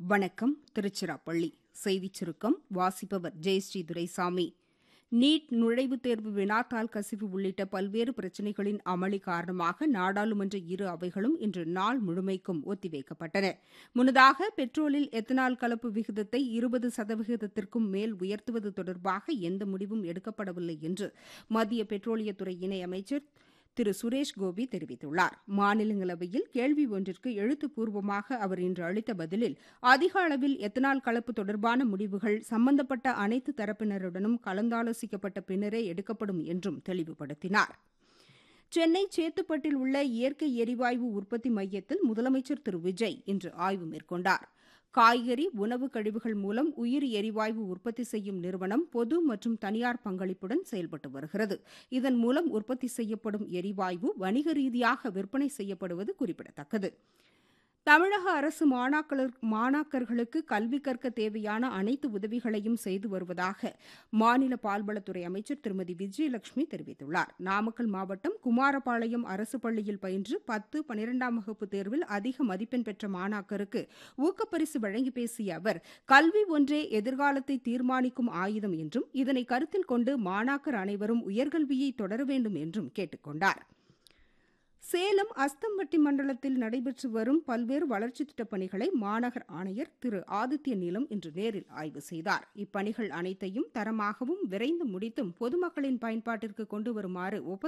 வணக்கம் திருச்சிராப்பள்ளி செய்திச் சுருக்கம் வாசிப்பவர் ஜெயஸ்ரீ துரைசாமி நீட் நுழைவுத் தேர்வு வினாத்தாள் கசிவு உள்ளிட்ட பல்வேறு பிரச்சினைகளின் அமளி காரணமாக நாடாளுமன்ற இரு அவைகளும் இன்று நாள் முழுமைக்கும் ஒத்திவைக்கப்பட்டன முன்னதாக பெட்ரோலில் எத்தனால் கலப்பு விகிதத்தை இருபது சதவிகிதத்திற்கும் மேல் உயர்த்துவது தொடர்பாக எந்த முடிவும் எடுக்கப்படவில்லை என்று மத்திய பெட்ரோலியத்துறை இணையமைச்சர் திரு சுரேஷ் கோபி தெரிவித்துள்ளார் மாநிலங்களவையில் கேள்வி ஒன்றிற்கு எழுத்துப்பூர்வமாக அவர் இன்று அளித்த பதிலில் அதிக அளவில் எத்தனால் கலப்பு தொடர்பான முடிவுகள் சம்பந்தப்பட்ட அனைத்து தரப்பினருடனும் கலந்தாலோசிக்கப்பட்ட பின்னரே எடுக்கப்படும் என்றும் தெளிவுபடுத்தினார் சென்னை சேத்துப்பட்டில் உள்ள இயற்கை எரிவாயு உற்பத்தி மையத்தில் முதலமைச்சர் திரு விஜய் இன்று ஆய்வு மேற்கொண்டார் காய்கறி உணவு கழிவுகள் மூலம் உயிரி எரிவாயு உற்பத்தி செய்யும் நிறுவனம் பொது மற்றும் தனியார் பங்களிப்புடன் செயல்பட்டு வருகிறது இதன் மூலம் உற்பத்தி செய்யப்படும் எரிவாயு வணிக ரீதியாக விற்பனை செய்யப்படுவது குறிப்பிடத்தக்கது தமிழக அரசு மாணாக்கர் மாணாக்கர்களுக்கு கல்வி கற்க தேவையான அனைத்து உதவிகளையும் செய்து வருவதாக மாநில பால்வளத்துறை அமைச்சர் திருமதி விஜயலட்சுமி தெரிவித்துள்ளார் நாமக்கல் மாவட்டம் குமாரபாளையம் அரசு பள்ளியில் பயின்று பத்து பனிரெண்டாம் வகுப்பு தேர்வில் அதிக மதிப்பெண் பெற்ற மாணாக்கருக்கு ஊக்கப்பரிசு வழங்கி பேசிய அவர் கல்வி ஒன்றே எதிர்காலத்தை தீர்மானிக்கும் ஆயுதம் என்றும் இதனை கருத்தில் கொண்டு மாணாக்கர் அனைவரும் உயர்கல்வியை தொடர வேண்டும் என்றும் கேட்டுக் கொண்டாா் சேலம் அஸ்தம்பட்டி மண்டலத்தில் நடைபெற்று வரும் பல்வேறு வளர்ச்சித் திட்டப் பணிகளை மாநகர் ஆணையர் திரு ஆதித்ய நீலம் இன்று நேரில் ஆய்வு செய்தார் இப்பணிகள் அனைத்தையும் தரமாகவும் விரைந்து முடித்தும் பொதுமக்களின் பயன்பாட்டிற்கு கொண்டு வருமாறு